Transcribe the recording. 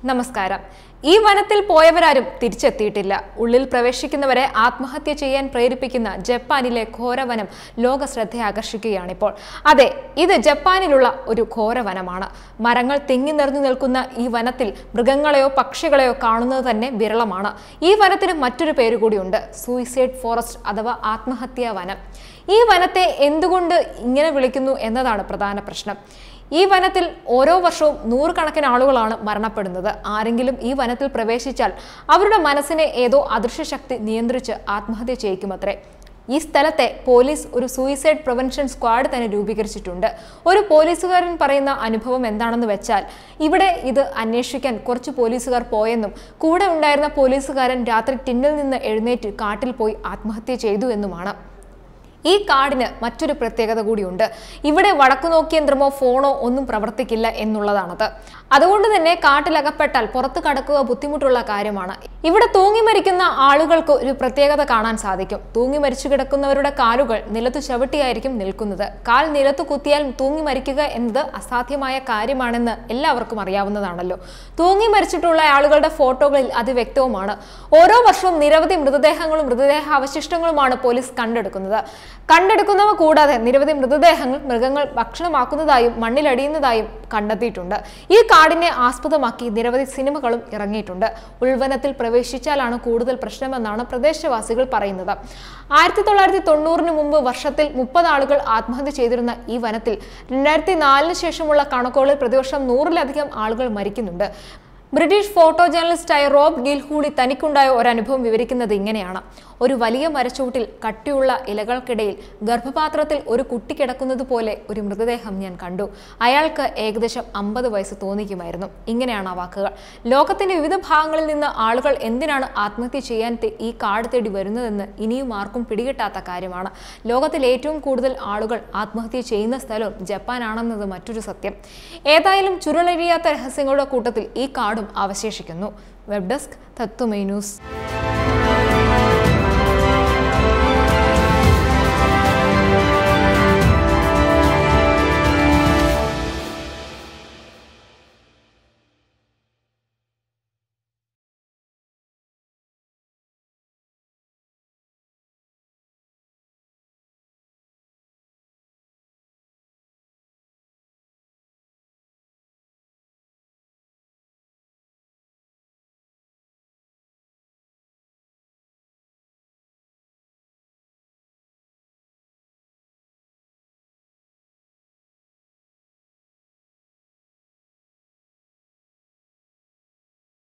നമസ്കാരം ഈ വനത്തിൽ പോയവരാരും തിരിച്ചെത്തിയിട്ടില്ല ഉള്ളിൽ പ്രവേശിക്കുന്നവരെ ആത്മഹത്യ ചെയ്യാൻ പ്രേരിപ്പിക്കുന്ന ജപ്പാനിലെ ഘോരവനം ലോക ശ്രദ്ധ ആകർഷിക്കുകയാണിപ്പോൾ അതെ ഇത് ജപ്പാനിലുള്ള ഒരു ഘോരവനമാണ് മരങ്ങൾ തിങ്ങി നിറഞ്ഞു നിൽക്കുന്ന ഈ വനത്തിൽ മൃഗങ്ങളെയോ പക്ഷികളെയോ കാണുന്നത് തന്നെ വിരളമാണ് ഈ വനത്തിന് മറ്റൊരു പേര് കൂടിയുണ്ട് സൂയിസൈഡ് ഫോറസ്റ്റ് അഥവാ ആത്മഹത്യാ വനം ഈ വനത്തെ എന്തുകൊണ്ട് ഇങ്ങനെ വിളിക്കുന്നു എന്നതാണ് പ്രധാന പ്രശ്നം ഈ വനത്തിൽ ഓരോ വർഷവും നൂറുകണക്കിന് ആളുകളാണ് മരണപ്പെടുന്നത് ആരെങ്കിലും ഈ വനത്തിൽ പ്രവേശിച്ചാൽ അവരുടെ മനസ്സിനെ ഏതോ അദൃശ്യ ശക്തി നിയന്ത്രിച്ച് ആത്മഹത്യ ചെയ്യിക്കുമത്രേ ഈ സ്ഥലത്തെ പോലീസ് ഒരു സൂയിസൈഡ് പ്രിവെൻഷൻ സ്ക്വാഡ് തന്നെ രൂപീകരിച്ചിട്ടുണ്ട് ഒരു പോലീസുകാരൻ പറയുന്ന അനുഭവം എന്താണെന്ന് വെച്ചാൽ ഇവിടെ ഇത് അന്വേഷിക്കാൻ കുറച്ച് പോലീസുകാർ പോയെന്നും കൂടെ ഉണ്ടായിരുന്ന പോലീസുകാരൻ രാത്രി ടിന്നിൽ നിന്ന് എഴുന്നേറ്റ് കാട്ടിൽ പോയി ആത്മഹത്യ ചെയ്തു എന്നുമാണ് ഈ കാടിന് മറ്റൊരു പ്രത്യേകത കൂടിയുണ്ട് ഇവിടെ വടക്കു നോക്കിയന്ത്രമോ ഫോണോ ഒന്നും പ്രവർത്തിക്കില്ല എന്നുള്ളതാണത് അതുകൊണ്ട് തന്നെ കാട്ടിലകപ്പെട്ടാൽ പുറത്തു കടക്കുക ബുദ്ധിമുട്ടുള്ള കാര്യമാണ് ഇവിടെ തൂങ്ങി മരിക്കുന്ന ആളുകൾക്ക് ഒരു പ്രത്യേകത കാണാൻ സാധിക്കും തൂങ്ങി മരിച്ചു കിടക്കുന്നവരുടെ കാലുകൾ നിലത്തു ചവിട്ടിയായിരിക്കും നിൽക്കുന്നത് കാൽ നിലത്തു കുത്തിയാൽ തൂങ്ങി മരിക്കുക എന്നത് അസാധ്യമായ കാര്യമാണെന്ന് എല്ലാവർക്കും അറിയാവുന്നതാണല്ലോ തൂങ്ങി മരിച്ചിട്ടുള്ള ആളുകളുടെ ഫോട്ടോകളിൽ അത് വ്യക്തവുമാണ് ഓരോ വർഷവും നിരവധി മൃതദേഹങ്ങളും മൃതദേഹ അവശിഷ്ടങ്ങളുമാണ് പോലീസ് കണ്ടെടുക്കുന്നത് കണ്ടെടുക്കുന്നവ കൂടാതെ നിരവധി മൃതദേഹങ്ങൾ മൃഗങ്ങൾ ഭക്ഷണമാക്കുന്നതായും മണ്ണിലടിയുന്നതായും കണ്ടെത്തിയിട്ടുണ്ട് ഈ കാടിനെ ആസ്പദമാക്കി നിരവധി സിനിമകളും ഇറങ്ങിയിട്ടുണ്ട് ഉൾവനത്തിൽ പ്രവേശിച്ചാലാണ് കൂടുതൽ പ്രശ്നമെന്നാണ് പ്രദേശവാസികൾ പറയുന്നത് ആയിരത്തി തൊള്ളായിരത്തി തൊണ്ണൂറിന് മുമ്പ് വർഷത്തിൽ മുപ്പത് ആളുകൾ ആത്മഹത്യ ചെയ്തിരുന്ന ഈ വനത്തിൽ രണ്ടായിരത്തി നാലിന് ശേഷമുള്ള കണക്കുകളിൽ പ്രതിവർഷം നൂറിലധികം ആളുകൾ മരിക്കുന്നുണ്ട് ബ്രിട്ടീഷ് ഫോട്ടോ ജേർണലിസ്റ്റായ റോബ് ഗിൽഹൂളി തനിക്കുണ്ടായ ഒരു അനുഭവം വിവരിക്കുന്നത് ഇങ്ങനെയാണ് ഒരു വലിയ മരച്ചുവട്ടിൽ കട്ടിയുള്ള ഇലകൾക്കിടയിൽ ഗർഭപാത്രത്തിൽ ഒരു കുട്ടി കിടക്കുന്നത് പോലെ ഒരു മൃതദേഹം ഞാൻ കണ്ടു അയാൾക്ക് ഏകദേശം അമ്പത് വയസ്സ് തോന്നിക്കുമായിരുന്നു ഇങ്ങനെയാണ് ആ വാക്കുകൾ ലോകത്തിന്റെ വിവിധ ഭാഗങ്ങളിൽ നിന്ന് ആളുകൾ എന്തിനാണ് ആത്മഹത്യ ചെയ്യാൻ തെ- ഈ കാട് തേടി വരുന്നതെന്ന് ഇനിയും ആർക്കും പിടികിട്ടാത്ത കാര്യമാണ് ലോകത്തിൽ ഏറ്റവും കൂടുതൽ ആളുകൾ ആത്മഹത്യ ചെയ്യുന്ന സ്ഥലവും ജപ്പാനാണെന്നത് മറ്റൊരു സത്യം ഏതായാലും ചുരുളഴിയാത്ത രഹസ്യങ്ങളുടെ കൂട്ടത്തിൽ ഈ കാടും അവശേഷിക്കുന്നു വെബ് ഡെസ്ക് തത്വമൈ ന്യൂസ്